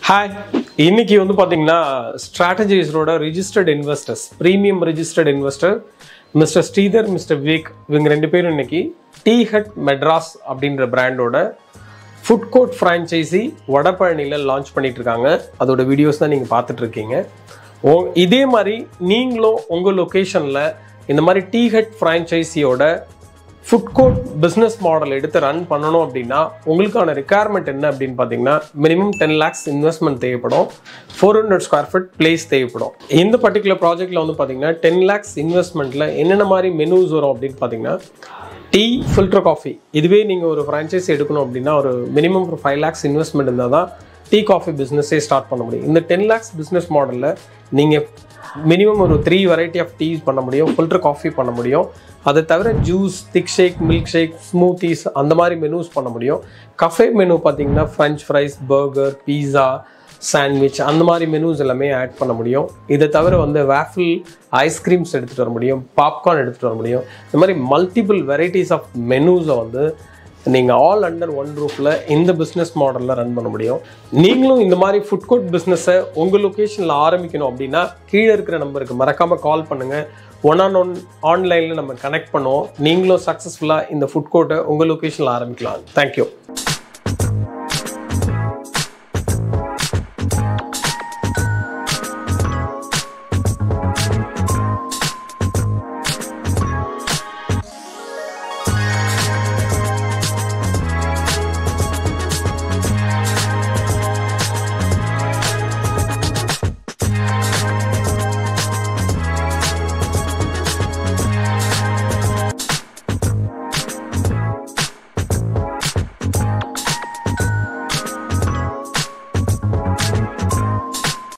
hi இன்னைக்கு வந்து பார்த்தீங்கன்னா ஸ்ட்ராட்டஜிஸரோட registered investors premium registered investor mister Sridhar mister Vivek இவங்க ரெண்டு பேரும் இன்னைக்கு டீ ஹட் மெட்ராஸ் அப்படின்ற பிராண்டோட ஃபுட் கோர்ட் ஃப்ரான்ச்சைசி வடபழனியில் லான்ச் பண்ணிட்டு இருக்காங்க அதோட வீடியோஸ் தான் நீங்கள் பார்த்துட்டு இருக்கீங்க ஓ இதே மாதிரி நீங்களும் உங்கள் லொக்கேஷனில் இந்த மாதிரி டீ ஹட் ஃப்ரான்ச்சைசியோட ஃபுட் கோர்ட் பிஸ்னஸ் மாடல் எடுத்து ரன் பண்ணணும் அப்படின்னா உங்களுக்கான ரெக்குயர்மெண்ட் என்ன அப்படின்னு பார்த்தீங்கன்னா மினிமம் டென் லேக்ஸ் இன்வெஸ்ட்மெண்ட் தேவைப்படும் four hundred square feet place தேவைப்படும் இந்த பர்டிகுலர் ப்ராஜெக்ட்டில் வந்து பார்த்தீங்கன்னா டென் லேக்ஸ் இன்வெஸ்ட்மெண்ட்டில் என்னென்ன மாதிரி மெனூஸ் வரும் அப்படின்னு பார்த்தீங்கன்னா டீ ஃபில்டர் காஃபி இதுவே நீங்கள் ஒரு ஃப்ரான்ச்சைஸ் எடுக்கணும் அப்படின்னா ஒரு மினிமம் ஒரு ஃபைவ் லேக்ஸ் இன்வெஸ்ட்மெண்ட் இருந்தால் தான் டீ காஃபி பிஸ்னஸே ஸ்டார்ட் பண்ண முடியும் இந்த டென் லேக்ஸ் பிஸ்னஸ் மாடலில் நீங்கள் மினிமம் ஒரு த்ரீ வெரைட்டி ஆஃப் டீஸ் பண்ண முடியும் ஃபில்டர் காஃபி பண்ண முடியும் அதை தவிர juice thick shake milk shake smoothies அந்த மாதிரி மெனூஸ் பண்ண முடியும் கஃபே மெனு பார்த்தீங்கன்னா French fries burger pizza sandwich அந்த மாதிரி மெனூஸ் எல்லாமே ஆட் பண்ண முடியும் இதை தவிர வந்து வேஃபில் ஐஸ்கிரீம்ஸ் எடுத்துகிட்டு வர முடியும் பாப்கார்ன் எடுத்துகிட்டு வர முடியும் இந்த மாதிரி மல்டிபிள் வெரைட்டிஸ் ஆஃப் மெனூஸை வந்து நீங்கள் ஆல் அண்டர் ஒன் ரூஃபில் இந்த பிஸ்னஸ் மாடலில் ரன் பண்ண முடியும் நீங்களும் இந்த மாதிரி ஃபுட் கோர்ட் பிஸ்னஸை உங்கள் லொக்கேஷனில் ஆரம்பிக்கணும் அப்படின்னா கீழே இருக்கிற நம்பருக்கு மறக்காமல் கால் பண்ணுங்கள் ஒன் ஆன் ஒன் ஆன்லைனில் நம்ம கனெக்ட் பண்ணுவோம் நீங்களும் சக்ஸஸ்ஃபுல்லாக இந்த ஃபுட் கோர்ட்டை உங்கள் லொக்கேஷனில் ஆரம்பிக்கலாம் தேங்க்யூ